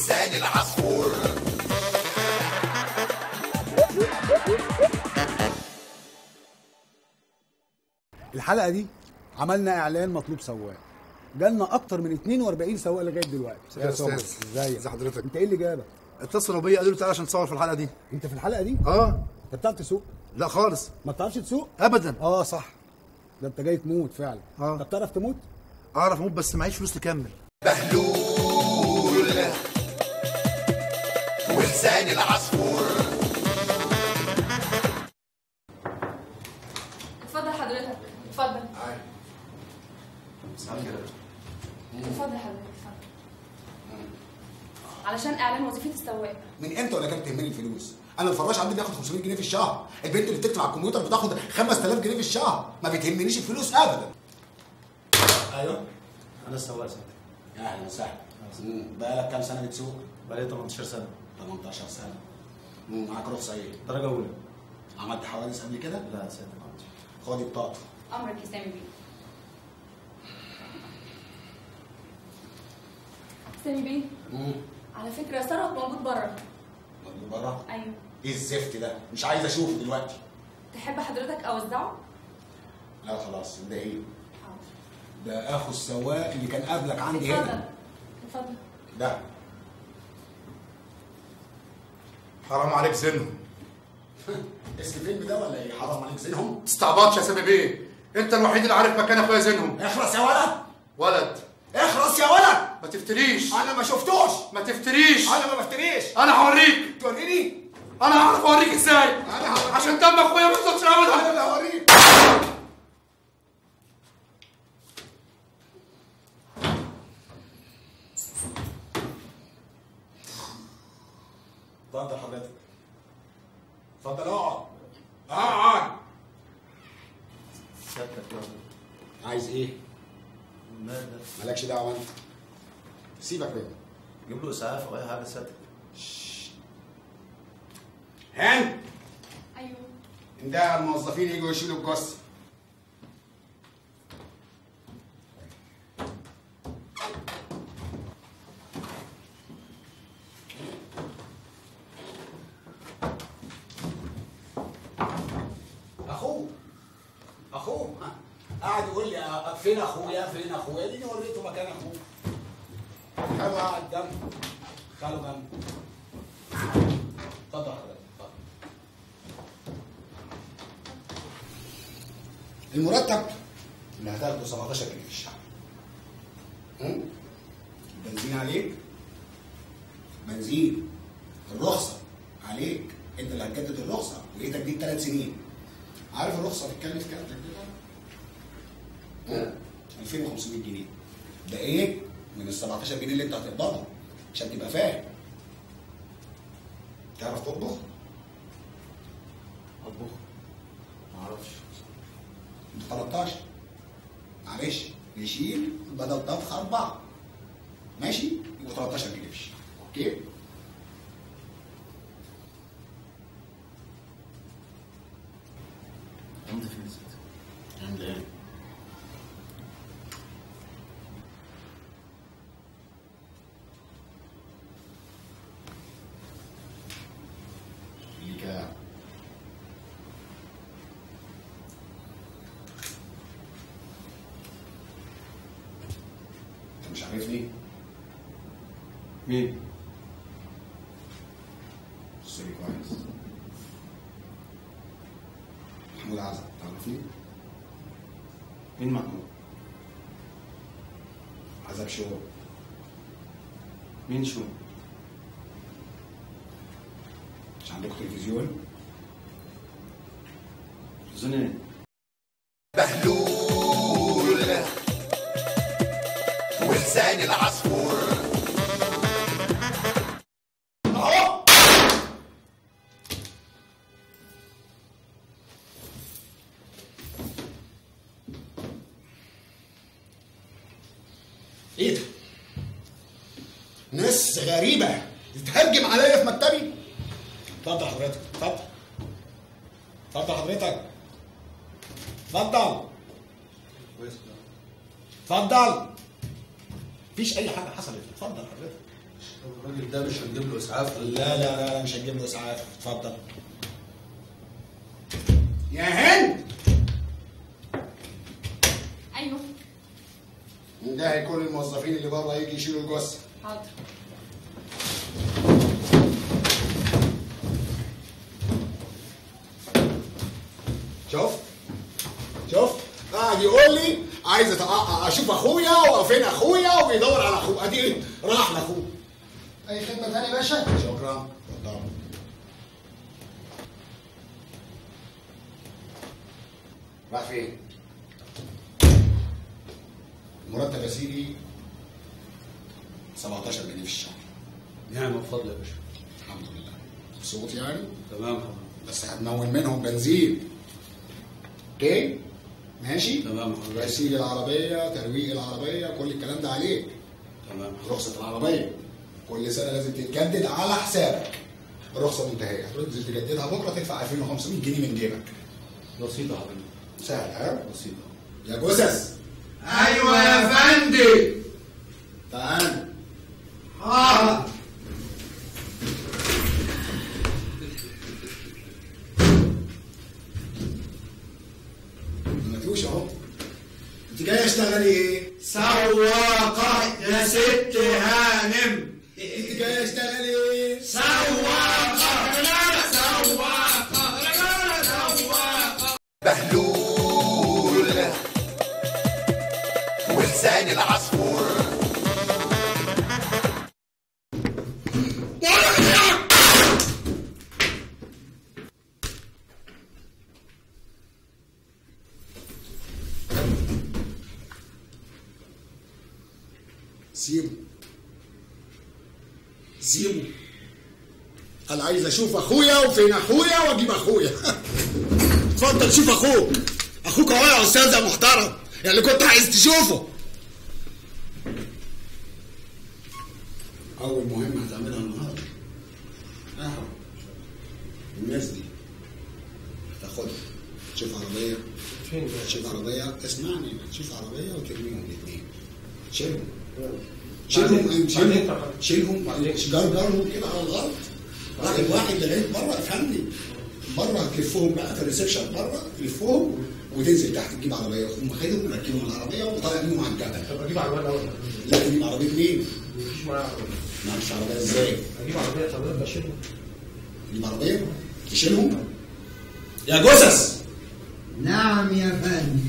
ولسان العصفور الحلقه دي عملنا اعلان مطلوب سواق جالنا اكتر من 42 سواق لغايه دلوقتي يا أستاذ. ازيك ازي حضرتك؟ انت ايه اللي جابك اتصلوا بيا قالوا لي تعالى عشان تصور في الحلقه دي انت في الحلقه دي اه انت بتعرف تسوق لا خالص ما بتعرفش تسوق ابدا اه صح ده انت جاي تموت فعلا آه. انت بتعرف تموت اعرف اموت بس معيش فلوس تكمل بهلول ولسان العصفور اتفضل حضرتك اتفضل اتفضل حضرتك اتفضل علشان اعلان وظيفه السواق من امتى وانا كانت تهمني الفلوس انا الفراش عندي بياخد 500 جنيه في الشهر البنت اللي بتكتب على الكمبيوتر بتاخد 5000 جنيه في الشهر ما بتهمنيش الفلوس ابدا ايوه انا السواق سنة يا اهلا وسهلا مم، بقالك كام سنه بتسوق بقالي 18 سنه 18 سنه مم، معاك رخصه ايه درجه اولى عملت حوادث قبل كده لا سنة ما عملتش خدي بطاقتك امرك يا سامي بيه سامي بيه مم، على فكره ثروت موجود بره موجود بره ايوه ايه الزفت ده مش عايز اشوفه دلوقتي تحب حضرتك اوزعه لا خلاص ده ايه حاضر ده اخو السواق اللي كان قبلك عندي اتفضل هنا اتفضل ده حرام عليك زينهم اسم الفيلم ده ولا ايه حرام عليك زينهم تستعبطش يا سامي بيه انت الوحيد اللي عارف مكان اخويا زينهم اخرس يا ولد ولد اخرس يا ولد ما تفتريش انا ما شفتوش ما تفتريش انا ما بفتريش انا هوريك توريني انا هعرف اوريك ازاي انا هوريك. عشان دم اخويا ما يفضلش انا ابدا اللي هوريك اتفضل حضرتك اتفضل اقعد اقعد سيادتك يلا عايز ايه مال ده مالكش دعوه انت سيبك منه جيب له اسعاف او اي حاجه سيادتك هان ايوه ده الموظفين يجوا يشيلوا الجثه اخوه اخوه ها؟ قاعد يقول لي أ- فين اخويا فين اخويا دي وريته مكان اخوه خلوا قاعد جنبه خلوا جنبه اتفضل حضرتك اتفضل المرتب اللي هتاخده 17 جنيه في الشهر هم؟ البنزين عليك بنزين الرخصة عليك انت اللي هتجدد الرخصة وايدك دي ثلاث سنين عارف الرخصة بتتكلف كام تجديدها؟ هم؟ 2500 جنيه ده ايه؟ من ال 17 جنيه اللي انت هتقبضها عشان تبقى فاهم تعرف تطبخ؟ اطبخ ما اعرفش انت 13 معلش نشيل بدل طبخ اربعه ماشي يبقوا 13 جنيه في الشهر اوكي امتى فين سيادتك عامل ايه؟ ليك يا- انت مش عارفني؟ مين بص لي كويس محمود عزب تعرفني؟ مين محمود عزب شو مين شو مش عندكم تلفزيون؟ زنين بهلول ولسان العصفور اهو ايه ده؟ ناس غريبة تتهجم عليا في مكتبي اتفضل حضرتك اتفضل اتفضل حضرتك اتفضل كويس اتفضل مفيش اي حاجه حصلت اتفضل حضرتك الراجل ده مش هنجيب له اسعاف لا لا لا, لا مش هتجيب له اسعاف اتفضل يا هند ايوه ده كل الموظفين اللي بره يجي يشيلوا الجثه حاضر شوف شوف قاعد يقول لي عايز أتع- اشوف اخويا وفين اخويا وبيدور على اخوه ادي راح لاخوه اي خدمه ثانيه يا باشا شكرا اتفضل راح فين مرتب يا سيدي 17 جنيه في الشهر نعم بفضل يا باشا الحمد لله مبسوط يعني تمام حضرتك بس هتمول منهم بنزين اوكي ماشي تمام حضرتك غسيل العربيه ترويق العربيه كل الكلام ده عليك تمام رخصه العربيه كل سنه لازم تتجدد على حسابك الرخصه منتهيه هتنزل تجددها بكره تدفع 2500 جنيه من جيبك بسيطة حضرتك سهل ها بسيطة يا جثث ايوه يا فندم تعال حاضر ما تقولش اهو انت جاي اشتغلي ايه؟ سواقة يا ست هانم انت جاي اشتغلي ايه؟ سواقة سواقة سواقة بهلول ولسان العصفور سيبه سيبه انا عايز اشوف اخويا وفين اخويا واجيب اخويا اتفضل شوف اخوك اخوك اهو يا استاذ يا محترم يعني كنت عايز تشوفه اول مهمه هتعملها النهارده اهو الناس دي هتاخدها تشوف عربيه فين تشوف عربيه اسمعني تشوف عربيه وترميهم الاثنين شيلهم شيلهم شيلهم شيلهم جرجرهم كده على الارض واحد واحد لغايه بره افهمني بره هتلفهم بقى في الريسبشن بره تلفهم وتنزل تحت تجيب عربيه وتقوم واخدهم ومركبهم العربيه وطالع بيهم على الجبل طب اجيب عربيه الاول لا تجيب عربيه مين؟ مفيش معايا عربيه معلش عربيه ازاي؟ اجيب عربيه طب بشيلهم تجيب عربيه تشيلهم يا جثث نعم يا فندم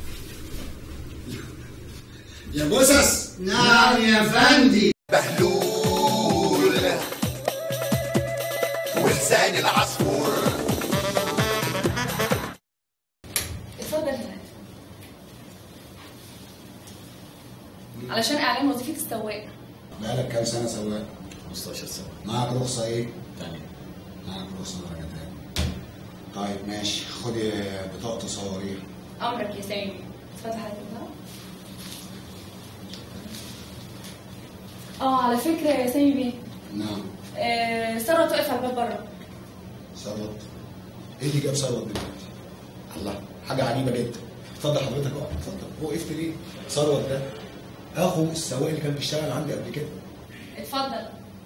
يا جثث نعم يا فندم بهلول ولسان العصفور اتفضل هنا علشان اعلان وظيفه السواق بقالك كام سنه سواق؟ 15 سنة معاك رخصه ايه؟ تاني معاك رخصه درجه تانية طيب ماشي خدي بطاقه صواريخ امرك يا سامي اتفضل حضرتك بقى. اه على فكره يا سامي بيه نعم آه ثروت واقف على الباب بره ثروت ايه اللي جاب ثروت دلوقتي؟ الله حاجه عجيبه جدا اتفضل حضرتك اقعد اتفضل وقفت ليه؟ ثروت ده اخو السواق اللي كان بيشتغل عندي قبل كده اتفضل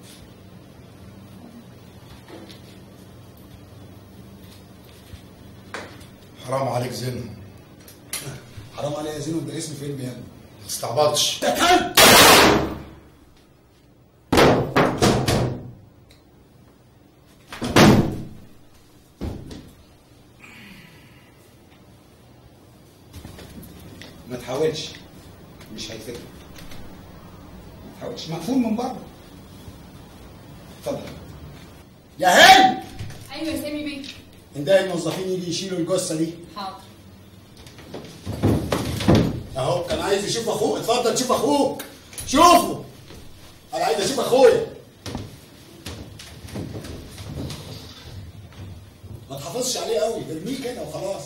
حرام عليك زين حرام عليا يا زينو ده اسم فيلم يا ابني ما تستعبطش ده كلب ما تحاولش مش هيفكر ما تحاولش مقفول من بره اتفضل يا هند ايوه يا سامي بيه اندهي الموظفين يجي يشيلوا الجثه دي حاضر اهو كان عايز يشوف اخوه اتفضل شوف اخوك شوفه انا عايز اشوف اخويا ما تحافظش عليه قوي ارميه كده وخلاص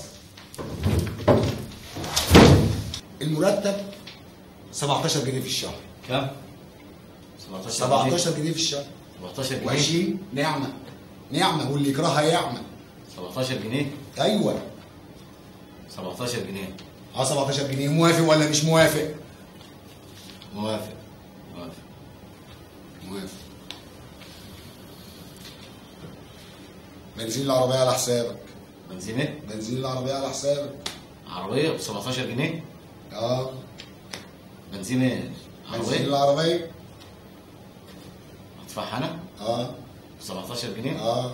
المرتب 17 جنيه في الشهر كم؟ 17 17 جنيه في الشهر 17 جنيه وعشرين نعمة نعمة واللي يكرهها يعمل 17 جنيه ايوه 17 جنيه اه 17 جنيه موافق ولا مش موافق؟ موافق موافق موافق بنزين العربية على حسابك بنزين ايه؟ بنزين العربية على حسابك عربيه ب 17 جنيه اه بنزين ايه؟ بنزين عربيه العربية ادفعها انا اه ب 17 جنيه اه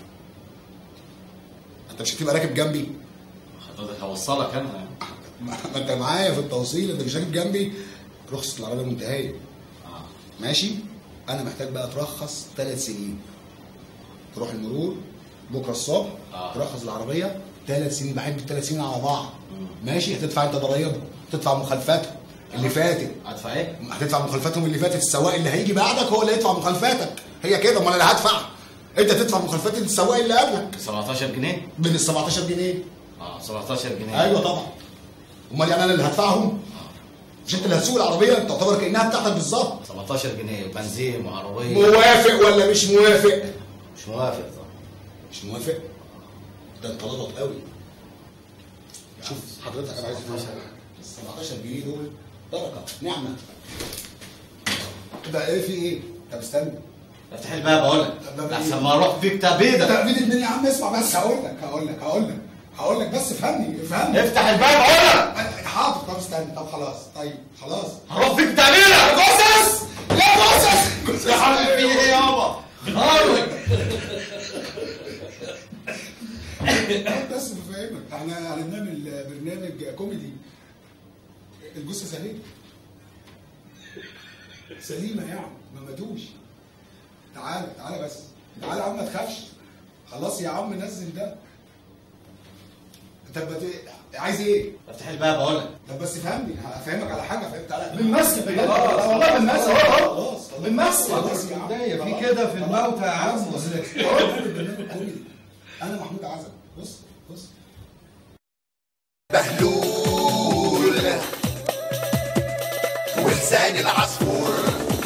انت مش هتبقى راكب جنبي حضرتك هوصلك انا ما ما انت معايا في التوصيل انت مش راكب جنبي رخصة العربية منتهية اه ماشي انا محتاج بقى ترخص ثلاث سنين تروح المرور بكره الصبح آه. ترخص العربيه ثلاث سنين بحب الثلاث سنين على بعض ماشي هتدفع انت ضرايبهم تدفع مخالفاتهم اللي فاتت ادفع ايه؟ هتدفع مخالفاتهم اللي فاتت السواق اللي هيجي بعدك هو اللي هيدفع مخالفاتك هي كده امال انا هدفع انت تدفع مخالفات السواق اللي قبلك 17 جنيه؟ من ال 17 جنيه اه 17 جنيه ايوه طبعا امال يعني انا اللي هدفعهم مش انت اللي هتسوق العربيه انت تعتبر كانها بتاعتك بالظبط 17 جنيه بنزين وعربيه موافق ولا مش موافق مش موافق طبعا مش موافق ده انت لطط قوي شوف حضرتك انا عايز ال 17 جنيه دول بركه نعمه ده ايه في ايه؟ طب استنى افتح الباب اقول لك طب ده احسن إيه؟ ما اروح فيك تبيدك تأبيد الدنيا يا عم اسمع بس هقول لك هقول لك هقول لك هقول لك بس افهمني افهمني افتح الباب اقول لك حاضر طب استنى طب خلاص طيب خلاص هروح فيك تبيدك يا جثث يا جثث يا حبيبي في ايه يابا؟ هقول بس بفهمك احنا هنعمل برنامج كوميدي الجثه سليمه سليمه يعني ما ماتوش تعالى تعالى بس تعالى يا عم ما تخافش خلاص يا عم نزل ده طب بت- عايز ايه؟ افتح الباب اقول لك طب بس فهمني هفهمك على حاجه فهمت تعالى بنمثل بجد خلاص، والله بنمثل اهو اهو خلاص خلاص بنمثل خلاص يا عم في خلاص. كده في الموتى يا عم خلاص، بس- هو ده البرنامج كوميدي انا محمود عزب بص بص بهلول ولسان العصفور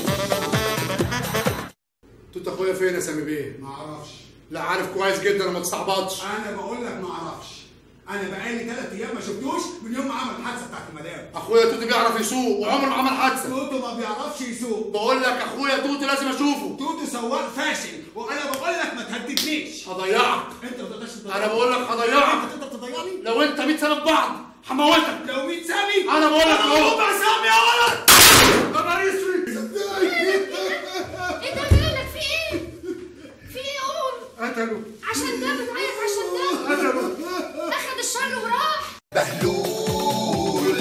توت اخويا فين يا سامي بيه؟ ما اعرفش لا عارف كويس جدا وما تستعبطش انا بقول لك ما اعرفش انا بقالي ثلاث ايام ما شفتوش من يوم ما عمل الحادثه بتاعت المدام اخويا توت بيعرف يسوق وعمره ما عمل حادثه توتو ما بيعرفش يسوق بقول لك اخويا توت لازم اشوفه توتو سواق فاشل وانا بقول لك ما تهددنيش هضيعك انت ما تقدرش تضيعني انا بقول لك هضيعك انت تقدر تضيعني لو انت 100 سنه في بعض هموتك لو 100 سامي انا بقول لك اهو ربع سامي يا ولد يا نهار اسود ايه ده مالك في ايه؟ في ايه قول قتلوا عشان ده بتعيط عشان ده قتلوا اخد الشر وراح بهلول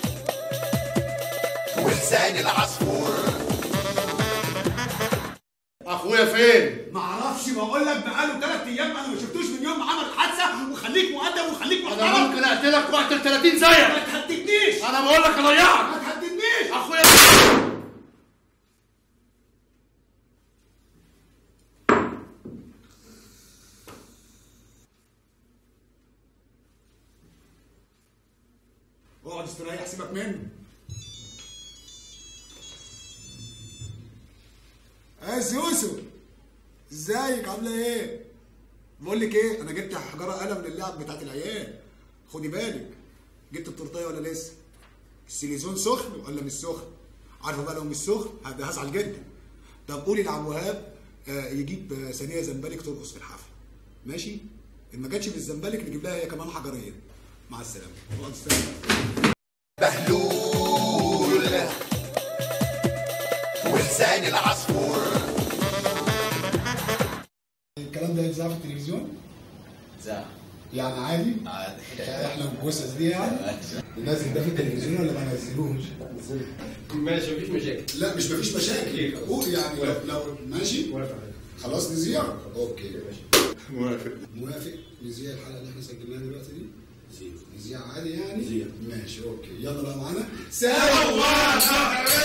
ولسان العصفور اخويا فين؟ ما اعرفش بقول لك بقاله ثلاث ايام انا ما شفتوش من يوم ما عمل الحادثه وخليك مؤدب وخليك انا محترم ممكن اقتلك واقتل 30 ما زيك تهددنيش انا بقول لك هضيعك ما تهددنيش اخويا اقعد استريح سيبك منه يا سوسو ازيك عامله ايه بقول لك ايه انا جبت حجره قلم للعب بتاعت العيال خدي بالك جبت التورتيه ولا لسه السيليزون سخن ولا مش سخن عارفه بقى لو مش سخن هد- هزعل جدا طب قولي لعم وهاب آه، يجيب آه، ثانيه زنبلك ترقص في الحفله ماشي ان ما جاتش بالزنبلك نجيب لها هي كمان حجريه مع السلامه اقعد استنى بهلول ولسان العصفور الكلام ده يتذاع في التلفزيون زع يعني عادي عادي احنا الجثث دي يعني نازل ده في التلفزيون ولا ما نزلوش ماشي مفيش مشاكل لا مش مفيش مشاكل قول يعني لو, لو ماشي خلاص نذيع اوكي موافق موافق نذيع الحلقه اللي احنا سجلناها دلوقتي دي نذيع عادي يعني نذيع ماشي اوكي يلا بقى معانا سوا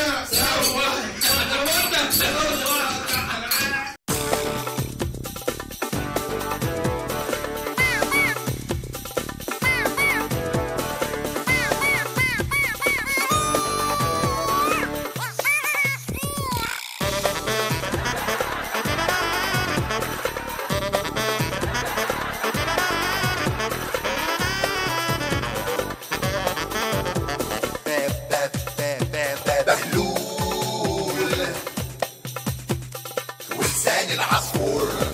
بهلول لسان العصفور